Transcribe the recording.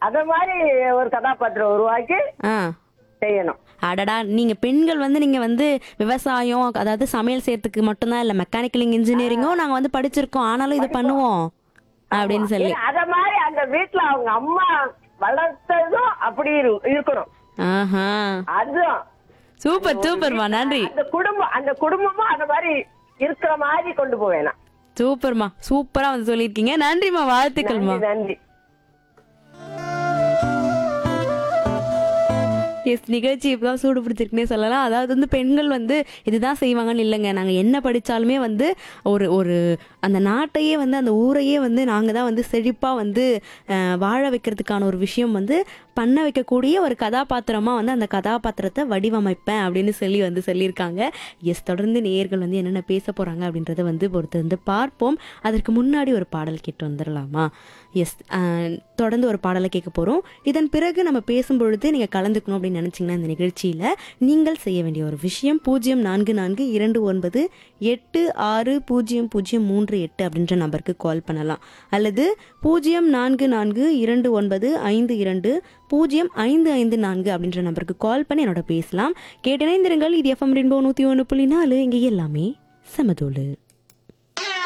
அத மாதிரி ஒரு கதாபாத்திரம் உருவாக்கி ஆ செய்யணும் அடடா நீங்க பெண்கள் வந்து நீங்க வந்து விவசாயம் அதாவது சமையல் செய்யறதுக்கு மட்டும்தான் இல்ல மெக்கானிக்கல் இன்ஜினியரிங்கும் நாங்க வந்து படிச்சிருக்கோம் ஆனாலும் இதை பண்ணுவோம் அப்படின்னு சொல்லி ஏன்னா, அத மாதிரி அந்த வீட்டுல அவங்க அம்மா வளர்த்ததும் அப்படி இரு- இருக்கணும் ஆஹா அதுவும் சூப்பர் சூப்பர்மா நன்றி அந்த குடும்பம் அந்த குடும்பமும் அந்த மாதிரி இருக்கிற மாதிரி கொண்டு போவேனா சூப்பர்மா சூப்பரா வந்து சொல்லியிருக்கீங்க நன்றிமா வாழ்த்துக்கள்மா நன்றி நன்றி எஸ் நிகழ்ச்சி இப்பதான் சூடு பிடிச்சிருக்குன்னே சொல்லலாம் அதாவது வந்து பெண்கள் வந்து இதுதான் செய்வாங்கன்னு இல்லைங்க நாங்கள் என்ன படித்தாலுமே வந்து ஒரு ஒரு அந்த நாட்டையே வந்து அந்த ஊரையே வந்து நாங்கள் தான் வந்து செழிப்பாக வந்து அஹ், வாழ வைக்கிறதுக்கான ஒரு விஷயம் வந்து பண்ண வைக்கக்கூடிய ஒரு கதாபாத்திரமாக வந்து அந்த கதாபாத்திரத்தை வடிவமைப்பேன் அப்படின்னு சொல்லி வந்து சொல்லியிருக்காங்க எஸ் தொடர்ந்து நேயர்கள் வந்து என்னென்ன பேச போகிறாங்க அப்படின்றத வந்து பொறுத்து வந்து பார்ப்போம் அதற்கு முன்னாடி ஒரு பாடல் கேட்டு வந்துடலாமா எஸ் தொடர்ந்து ஒரு பாடலை கேட்க போகிறோம் இதன் பிறகு நம்ம பேசும்பொழுது நீங்கள் கலந்துக்கணும் அப்படின்னு நினச்சிங்கன்னா இந்த நிகழ்ச்சியில் நீங்கள் செய்ய வேண்டிய ஒரு விஷயம் பூஜ்ஜியம் நான்கு நான்கு இரண்டு ஒன்பது எட்டு ஆறு பூஜ்ஜியம் பூஜ்ஜியம் மூன்று எட்டு அப்படின்ற நம்பருக்கு கால் பண்ணலாம் அல்லது பூஜ்ஜியம் நான்கு நான்கு இரண்டு ஒன்பது ஐந்து இரண்டு பூஜ்ஜியம் ஐந்து ஐந்து நான்கு அப்படின்ற நம்பருக்கு கால் பண்ணி என்னோட பேசலாம் கேட்டிணைந்திருங்கள் இது எஃப்எம் ரெயின்போ நூற்றி ஒன்று புள்ளி நாலு இங்கே எல்லாமே சமதோடு